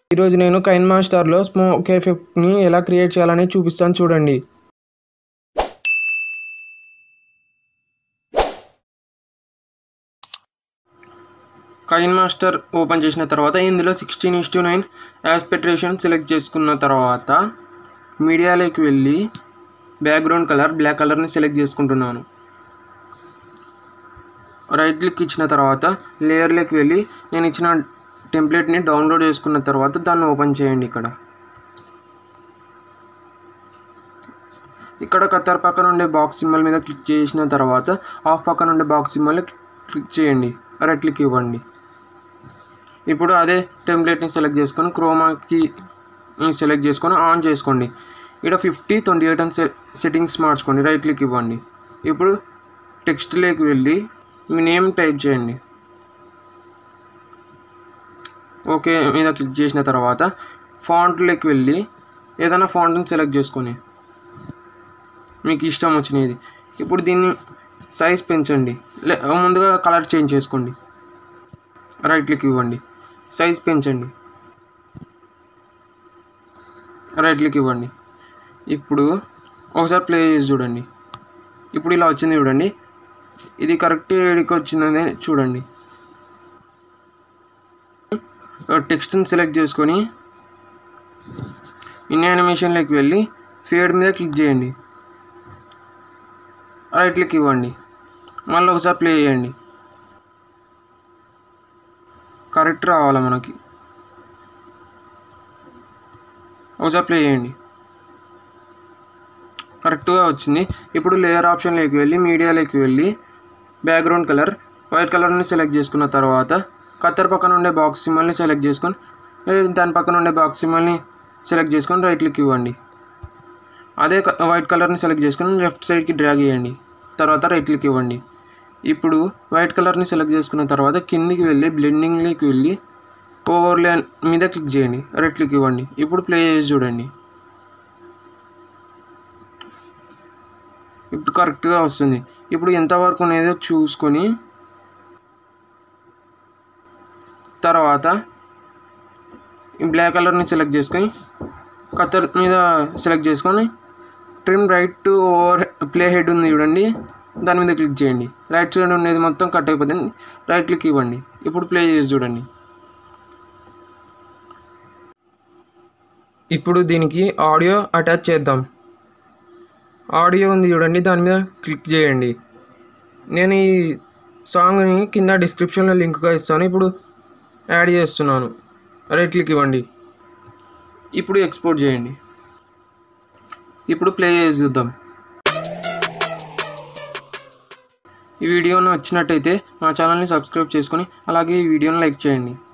ఈరోజు నేను Kine మాస్టర్లో smoke ఎఫెక్ట్ని ఎలా క్రియేట్ చేయాలని చూపిస్తాను చూడండి కైన్ మాస్టర్ ఓపెన్ చేసిన తర్వాత ఇందులో sixteen is to nine aspect రేషన్ సెలెక్ట్ చేసుకున్న తర్వాత మీడియాలోకి వెళ్ళి బ్యాక్గ్రౌండ్ కలర్ బ్లాక్ కలర్ని సెలెక్ట్ చేసుకుంటున్నాను రైట్ క్లిక్ ఇచ్చిన తర్వాత లేయర్లోకి వెళ్ళి నేను ఇచ్చిన టెంప్లెట్ని డౌన్లోడ్ చేసుకున్న తర్వాత దాన్ని ఓపెన్ చేయండి ఇక్కడ ఇక్కడ కత్తర్ పక్కన ఉండే బాక్స్ సింబల్ మీద క్లిక్ చేసిన తర్వాత ఆఫ్ పక్కన ఉండే బాక్స్ సింబల్ క్లిక్ చేయండి రైట్ క్లిక్ ఇవ్వండి ఇప్పుడు అదే టెంప్లెట్ని సెలెక్ట్ చేసుకొని క్రోమాకి సెలెక్ట్ చేసుకొని ఆన్ చేసుకోండి ఇక్కడ ఫిఫ్టీ ట్వంటీ ఎయిట్ అని సెట్టింగ్స్ మార్చుకోండి రైట్ క్లిక్ ఇవ్వండి ఇప్పుడు టెక్స్ట్లోకి వెళ్ళి మీ నేమ్ టైప్ చేయండి ఓకే మీద క్లిక్ చేసిన తర్వాత ఫాంట్లోకి వెళ్ళి ఏదైనా ఫాంట్ని సెలెక్ట్ చేసుకొని మీకు ఇష్టం వచ్చినది ఇప్పుడు దీన్ని సైజ్ పెంచండి లే ముందుగా కలర్ చేంజ్ చేసుకోండి రైట్ క్లిక్ ఇవ్వండి సైజ్ పెంచండి రైట్ క్లిక్ ఇవ్వండి ఇప్పుడు ఒకసారి ప్లే చేసి చూడండి ఇప్పుడు ఇలా వచ్చింది చూడండి ఇది కరెక్ట్ ఏడికి వచ్చిందని చూడండి టెక్స్ట్ని సెలెక్ట్ చేసుకొని ఇన్ యానిమేషన్లోకి వెళ్ళి ఫేడ్ మీద క్లిక్ చేయండి రైట్ క్లిక్ ఇవ్వండి మళ్ళీ ఒకసారి ప్లే చేయండి కరెక్ట్ రావాలి మనకి ఒకసారి ప్లే చేయండి కరెక్ట్గా వచ్చింది ఇప్పుడు లేయర్ ఆప్షన్లోకి వెళ్ళి మీడియాలోకి వెళ్ళి బ్యాక్గ్రౌండ్ కలర్ వైట్ కలర్ని సెలెక్ట్ చేసుకున్న తర్వాత కత్తర్ పక్కన ఉండే బాక్స్ సింబల్ని సెలెక్ట్ చేసుకొని దాని పక్కన ఉండే బాక్స్ సింబల్ని సెలెక్ట్ చేసుకొని రైట్ క్లిక్ ఇవ్వండి అదే వైట్ కలర్ని సెలెక్ట్ చేసుకొని లెఫ్ట్ సైడ్కి డ్రాగ్ చేయండి తర్వాత రైట్ క్లిక్ ఇవ్వండి ఇప్పుడు వైట్ కలర్ని సెలెక్ట్ చేసుకున్న తర్వాత కిందికి వెళ్ళి బ్లెండింగ్లోకి వెళ్ళి ఓవర్లే మీద క్లిక్ చేయండి రైట్ క్లిక్ ఇవ్వండి ఇప్పుడు ప్లే చేసి చూడండి ఇప్పుడు కరెక్ట్గా వస్తుంది ఇప్పుడు ఎంతవరకు ఉన్నదో చూసుకొని తర్వాత ఈ బ్లాక్ కలర్ని సెలెక్ట్ చేసుకొని కత్తర్ మీద సెలెక్ట్ చేసుకొని trim right to over play head ఉంది చూడండి దాని మీద క్లిక్ చేయండి రైట్ సైడ్ ఉండేది మొత్తం కట్ అయిపోతుంది రైట్ క్లిక్ ఇవ్వండి ఇప్పుడు ప్లే చేసి చూడండి ఇప్పుడు దీనికి ఆడియో అటాచ్ చేద్దాం ఆడియో ఉంది చూడండి దాని మీద క్లిక్ చేయండి నేను ఈ సాంగ్ని కింద డిస్క్రిప్షన్లో లింక్గా ఇస్తాను ఇప్పుడు యాడ్ చేస్తున్నాను రైట్ క్లిక్ ఇవ్వండి ఇప్పుడు ఎక్స్పోర్ట్ చేయండి ఇప్పుడు ప్లే చేసి చూద్దాం ఈ వీడియో నచ్చినట్టయితే మా ఛానల్ని సబ్స్క్రైబ్ చేసుకొని అలాగే ఈ వీడియోని లైక్ చేయండి